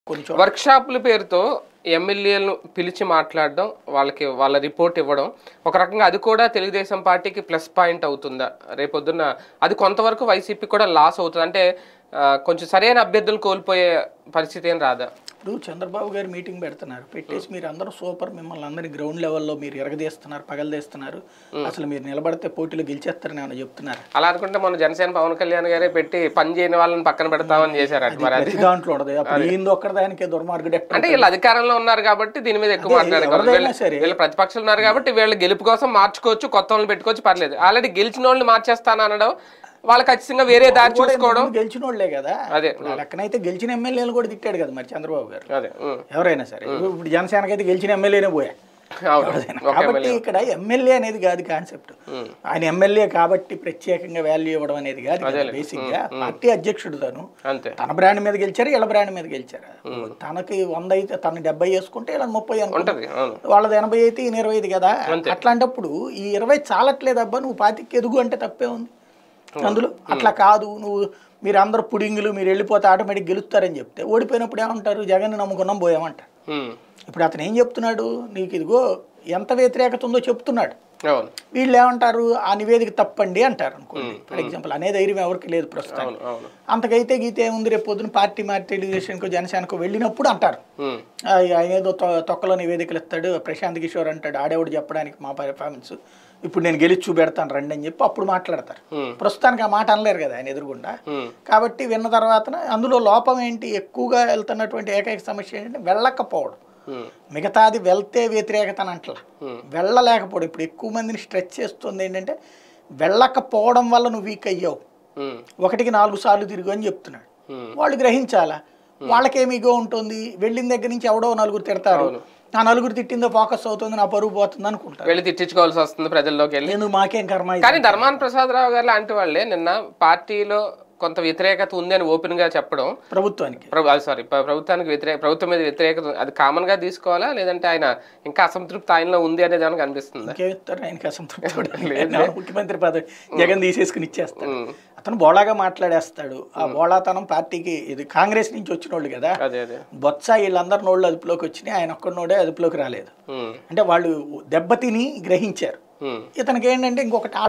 కొన్ని చోట్ల వర్క్ షాపుల పేరుతో ఎమ్మెల్యేలను పిలిచి మాట్లాడడం వాళ్ళకి వాళ్ళ రిపోర్ట్ ఇవ్వడం ఒక రకంగా అది కూడా తెలుగుదేశం పార్టీకి ప్లస్ పాయింట్ అవుతుందా రేపొద్దున అది కొంతవరకు వైసీపీ కూడా లాస్ అవుతుంది అంటే ఆ, కొంచెం సరైన అభ్యర్థులు కోల్పోయే పరిస్థితి ఏం రాదా ఇప్పుడు చంద్రబాబు గారు మీటింగ్ పెడుతున్నారు పెట్టేసి మీరు అందరూ సూపర్ మిమ్మల్ని అందరినీ గ్రౌండ్ లెవెల్లో మీరు ఎరగదీస్తున్నారు పగలదీస్తున్నారు అసలు మీరు నిలబడితే పోటీలో గెలిచేస్తారని ఏమైనా చెప్తున్నారు అలా అనుకుంటే మన జనసేన పవన్ కళ్యాణ్ గారే పెట్టి పని చేయని వాళ్ళని పక్కన పెడతామని చేశారట మరి అది ప్రతి దాంట్లో ఉండదు అప్పుడు ఏంది ఒక్కదానికే దుర్మార్గుడు ఎక్కడ అంటే వీళ్ళు అధికారంలో ఉన్నారు కాబట్టి దీని మీద ఎక్కువ అదే, మాట్లాడగలరు ఎవరిదైనా వీళ్ళు- సరే. వీళ్ళు ప్రతిపక్షాలు ఉన్నారు కాబట్టి వీళ్ళు గెలుపు కోసం మార్చుకోవచ్చు కొత్త వాళ్ళని పెట్టుకోవచ్చు పర్లేదు ఆల్రెడీ గెలిచిన వాళ్ళని మార్చేస్తాను అనడం వాళ్ళు ఖచ్చితంగా వేరే దారి కూడా చూసుకోవడం ఇంతకుముందు గెలిచిన వాళ్ళే కదా అదే ఇప్పుడు ఆ లెక్కనైతే గెలిచిన ఎమ్మెల్యేలు కూడా తిట్టాడు కదా మరి చంద్రబాబు గారు అదే ఉం. ఎవరైనా సరే ఇప్పుడు జనసేనకైతే గెలిచిన ఎమ్మెల్యేనే పోయా అవును ఒక కాబట్టి ఎమ్మెల్యే ఇక్కడ ఎమ్మెల్యే అనేది కాదు కాన్సెప్ట్ ఉం. ఆయన ఎమ్మెల్యే కాబట్టి ప్రత్యేకంగా వాల్యూ ఇవ్వడం అనేది కాదు బేసిక్ గా పార్టీ అధ్యక్షుడు తను అంతే తన బ్రాండ్ మీద గెలిచారు వీళ్ళ బ్రాండ్ మీద గెలిచారు తనకి వంద అయితే తన డెబ్బై వేసుకుంటే వీళ్ళని ముప్పై అనుకుంటారు ఉంటది అవును వాళ్ళది ఎనభై అయితే ఈయన ఇరవై ఐదు కదా అట్లాంటప్పుడు ఈ ఇరవై చాలట్లేదు అబ్బా నువ్వు పాతికి ఎదుగు అంటే తప్పే ఉంది అందులో అట్లా కాదు నువ్వు మీరు అందరు పుడింగులు మీరు వెళ్ళిపోతే ఆటోమేటిక్ గెలుస్తారని చెప్తే ఓడిపోయినప్పుడు ఏమంటారు జగన్ నమ్ముకున్నాం పోయామంటారు ఉం. ఇప్పుడు అతను ఏం చెప్తున్నాడు నీకు ఇదిగో ఎంత వ్యతిరేకత ఉందో చెప్తున్నాడు అవును వీళ్ళు ఏమంటారు ఆ నివేదిక తప్పండి అంటారు అనుకోండి ఫర్ ఎగ్జాంపుల్ అనే ధైర్యం ఎవరికి లేదు ప్రస్తుతం అవును అవును అంతకైతే గీతే ఉంది రేపు పొద్దున పార్టీ మారి తెలుగుదేశానికో జనసేనకో వెళ్ళినప్పుడు అంటారు ఉం. ఆ, ఆయన ఏదో తొ- తొక్కలో నివేదికలు ఇస్తాడు ప్రశాంత్ కిషోర్ అంటాడు ఆడేవాడు చెప్పడానికి మా పెర్ఫార్మెన్స్ ఇప్పుడు నేను గెలిచి చూపెడతాను రండి అని చెప్పి అప్పుడు మాట్లాడతారు Hmm. ప్రస్తుతానికి ఆ మాట అనలేరు కదా ఆయన ఎదురుగుండా ఉం. కాబట్టి విన్న తర్వాత అందులో లోపం ఏంటి ఎక్కువగా వెళ్తున్నటువంటి ఏకైక సమస్య ఏంటంటే వెళ్ళకపోవడం ఉం. మిగతాది వెళ్తే వ్యతిరేకత అని అంటలా Hmm. వెళ్ళలేకపోవడం ఇప్పుడు ఎక్కువ మందిని స్ట్రెచ్ చేస్తుంది ఏంటంటే వెళ్ళకపోవడం వల్ల నువ్వు వీక్ అయ్యావు ఉం. ఒకటికి నాలుగు సార్లు తిరుగు అని చెప్తున్నాడు Hmm. వాళ్ళు గ్రహించాలా వాళ్ళకేమి ఇగో ఉంటుంది వెళ్ళిన దగ్గర నుంచి ఎవడో నలుగురు తిడతారు ఆ నలుగురు తిట్టిందో ఫోకస్ అవుతుంది నా పరువు పోతుంది అనుకుంటారు వెళ్ళి తిట్టించుకోవాల్సి వస్తుంది ప్రజల్లోకి వెళ్ళి ఎందుకు మాకేం కర్మ ఇది? కానీ ధర్మాన ప్రసాదరావు గారు లాంటి వాళ్ళే నిన్న పార్టీలో కొంత వ్యతిరేకత ఉంది అని ఓపెన్ గా చెప్పడం ప్రభుత్వానికి సారీ ప్రభుత్వానికి వ్యతిరేక ప్రభుత్వం మీద వ్యతిరేకత ఉంది. అది కామన్ గా తీసుకోవాలా లేదంటే ఆయన ఇంకా అసంతృప్తి ఆయనలో ఉంది అనేది ఏమైనా కనిపిస్తుందా ఇంకేమిస్తారు ఆయనకి అసంతృప్తి ఆయన ముఖ్యమంత్రి పదవి జగన్ తీసేసుకుని ఇచ్చేస్తాడు అతను బోళాగా మాట్లాడేస్తాడు ఆ బోళాతనం పార్టీకి ఇది కాంగ్రెస్ నుంచి వచ్చిన వాళ్ళు కదా అదే అదే బొత్స వీళ్ళందరి నోళ్ళు అదుపులోకి వచ్చినాయి ఆయన ఒక్కడినోడే అదుపులోకి రాలేదు ఉం. అంటే వాళ్ళు దెబ్బతిని గ్రహించారు ఉం. ఇతనికి ఏంటంటే ఇంకొకటి